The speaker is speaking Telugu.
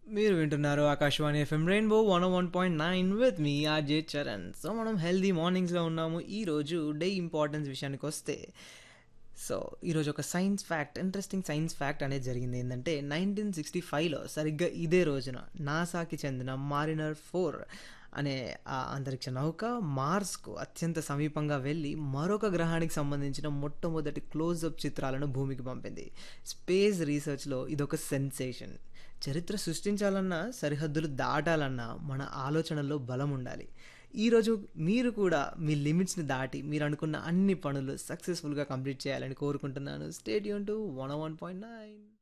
మీరు వింటున్నారు Akashvani F M rainbow one one point nine with మీ ఆర్జే చరణ్ సో మనం హెల్దీ మార్నింగ్స్లో ఉన్నాము ఈరోజు డే ఇంపార్టెన్స్ విషయానికి వస్తే సో ఈరోజు ఒక science fact interesting science fact అనేది జరిగింది ఏంటంటే నైన్టీన్ సిక్స్టీ ఫైవ్లో సరిగ్గా ఇదే రోజున నాసాకి చెందిన మారినర్ ఫోర్ అనే ఆ అంతరిక్ష నౌక మార్స్కు అత్యంత సమీపంగా వెళ్ళి మరొక గ్రహానికి సంబంధించిన మొట్టమొదటి క్లోజ్అప్ చిత్రాలను భూమికి పంపింది స్పేస్ రీసెర్చ్లో ఇదొక సెన్సేషన్ చరిత్ర సృష్టించాలన్నా సరిహద్దులు దాటాలన్నా మన ఆలోచనల్లో బలం ఉండాలి ఈరోజు మీరు కూడా మీ లిమిట్స్ని దాటి మీరు అనుకున్న అన్ని పనులు సక్సెస్ఫుల్గా కంప్లీట్ చేయాలని కోరుకుంటున్నాను stadium to one one point nine